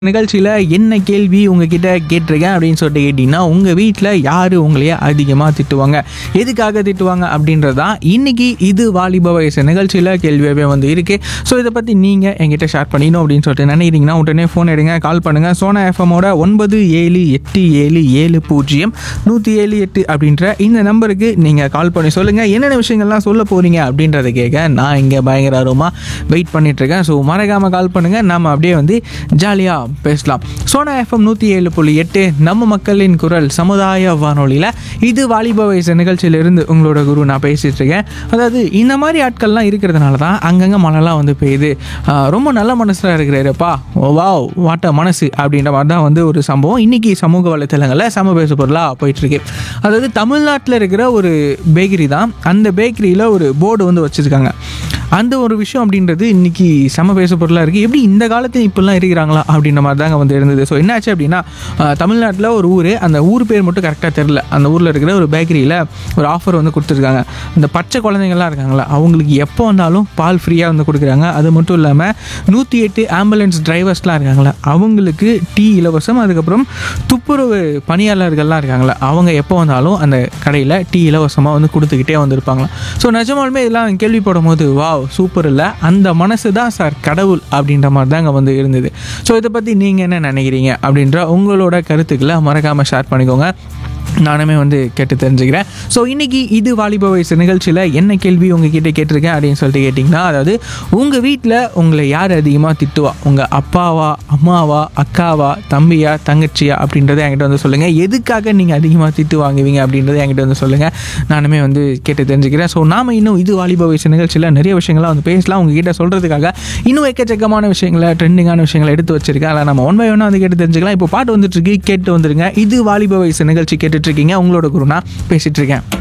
நிகழ்ச்சியில் என்ன கேள்வி உங்ககிட்ட கேட்டிருக்கேன் அப்படின்னு சொல்லிட்டு கேட்டிங்கன்னா உங்கள் வீட்டில் யார் உங்களையே அதிகமாக திட்டுவாங்க எதுக்காக திட்டுவாங்க அப்படின்றது தான் இன்றைக்கி இது வாலிப வயசு நிகழ்ச்சியில் கேள்வியாகவே வந்து இருக்குது ஸோ இதை பற்றி நீங்கள் என்கிட்ட ஷேர் பண்ணிக்கணும் அப்படின்னு சொல்லிட்டு நினைக்கிறீங்கன்னா உடனே ஃபோன் எடுங்க கால் பண்ணுங்கள் சோனா எஃப்எம்மோட ஒன்பது ஏழு எட்டு ஏழு ஏழு பூஜ்ஜியம் நூற்றி ஏழு எட்டு அப்படின்ற இந்த நம்பருக்கு நீங்கள் கால் பண்ணி சொல்லுங்கள் என்னென்ன விஷயங்கள்லாம் சொல்ல போகிறீங்க அப்படின்றத கேட்க நான் இங்கே பயங்கர ஆர்வமாக வெயிட் பண்ணிகிட்ருக்கேன் ஸோ மறக்காமல் கால் பண்ணுங்கள் நம்ம அப்படியே வந்து ஜாலியாக பேசலாம் சோனா எஃப்எம் நூற்றி ஏழு புள்ளி எட்டு நம்ம மக்களின் குரல் சமுதாய வானொலியில் இது வாலிப வயசு நிகழ்ச்சியிலிருந்து உங்களோட குரு நான் பேசிகிட்டு இருக்கேன் அதாவது இந்த மாதிரி ஆட்கள்லாம் இருக்கிறதுனால தான் அங்கங்கே மழைலாம் வந்து பெய்யுது ஆஹ் ரொம்ப நல்ல மனசில் இருக்கிறாருப்பா வாவ் வாட்ட மனசு அப்படின்ற மாதிரி தான் வந்து ஒரு சம்பவம் இன்றைக்கி சமூக வலைத்தளங்களில் சம பேசு பொருளாக போயிட்டுருக்கு அதாவது தமிழ்நாட்டில் இருக்கிற ஒரு பேக்கரி தான் அந்த பேக்கரியில் ஒரு போர்டு வந்து வச்சுருக்காங்க அந்த ஒரு விஷயம் அப்படின்றது இன்னைக்கு செம பேச பொருளாக இருக்குது எப்படி இந்த காலத்தில் இப்படிலாம் இருக்கிறாங்களா அப்படின்ற மாதிரி தாங்க வந்து இருந்தது ஸோ என்னாச்சு அப்படின்னா தமிழ்நாட்டில் ஒரு ஊர் அந்த ஊர் பேர் மட்டும் கரெக்டாக தெரில அந்த ஊரில் இருக்கிற ஒரு பேக்கரியில் ஒரு ஆஃபர் வந்து கொடுத்துருக்காங்க இந்த பச்சை குழந்தைங்கள்லாம் இருக்காங்களா அவங்களுக்கு எப்போ வந்தாலும் பால் ஃப்ரீயாக வந்து கொடுக்குறாங்க அது மட்டும் இல்லாமல் நூற்றி எட்டு ஆம்புலன்ஸ் டிரைவர்ஸ்லாம் இருக்காங்களா அவங்களுக்கு டீ இலவசம் அதுக்கப்புறம் துப்புரவு பணியாளர்கள்லாம் இருக்காங்களா அவங்க எப்போ வந்தாலும் அந்த கடையில் டீ இலவசமாக வந்து கொடுத்துக்கிட்டே வந்திருப்பாங்களாம் ஸோ நிஜமாலுமே இதெல்லாம் கேள்விப்படும் போது வாவ் சூப்பர் இல்லை அந்த மனசு தான் சார் கடவுள் அப்படின்ற மாதிரி தாங்க வந்து இருந்தது ஸோ இதை பற்றி நீங்கள் என்ன நினைக்கிறீங்க அப்படின்ற உங்களோட கருத்துக்களை மறக்காமல் ஷேர் பண்ணிக்கோங்க நானுமே வந்து கேட்டு தெரிஞ்சுக்கிறேன் ஸோ இன்றைக்கி இது வாலிப வயசு நிகழ்ச்சியில் என்ன கேள்வி உங்ககிட்ட கேட்டிருக்கேன் அப்படின்னு சொல்லிட்டு கேட்டிங்கன்னா அதாவது உங்கள் வீட்டில் உங்களை யார் அதிகமாக திட்டுவா உங்கள் அப்பாவா அம்மாவா அக்காவா தம்பியா தங்கச்சியா அப்படின்றத என்கிட்ட வந்து சொல்லுங்கள் எதுக்காக நீங்கள் அதிகமாக திட்டு வாங்குவீங்க அப்படின்றத என்கிட்ட வந்து சொல்லுங்கள் நானுமே வந்து கேட்டு தெரிஞ்சுக்கிறேன் ஸோ நாம் இன்னும் இது வாலிப வயசு நிகழ்ச்சியில் நிறைய விஷயங்கள்லாம் வந்து பேசலாம் உங்ககிட்ட சொல்கிறதுக்காக இன்னும் எக்கச்சக்கமான விஷயங்களை ட்ரெண்டிங்கான விஷயங்களை எடுத்து வச்சிருக்கேன் அதில் நம்ம ஒன் பை ஒன்னாக வந்து கேட்டு தெரிஞ்சுக்கலாம் இப்போ பாட்டு வந்துட்டு இருக்கு கேட்டு வந்துருங்க இது வாலிப வயசு நிகழ்ச்சி கேட்டுட்டு இருக்கீங்க உங்களோட குருனா பேசிட்டு இருக்கேன்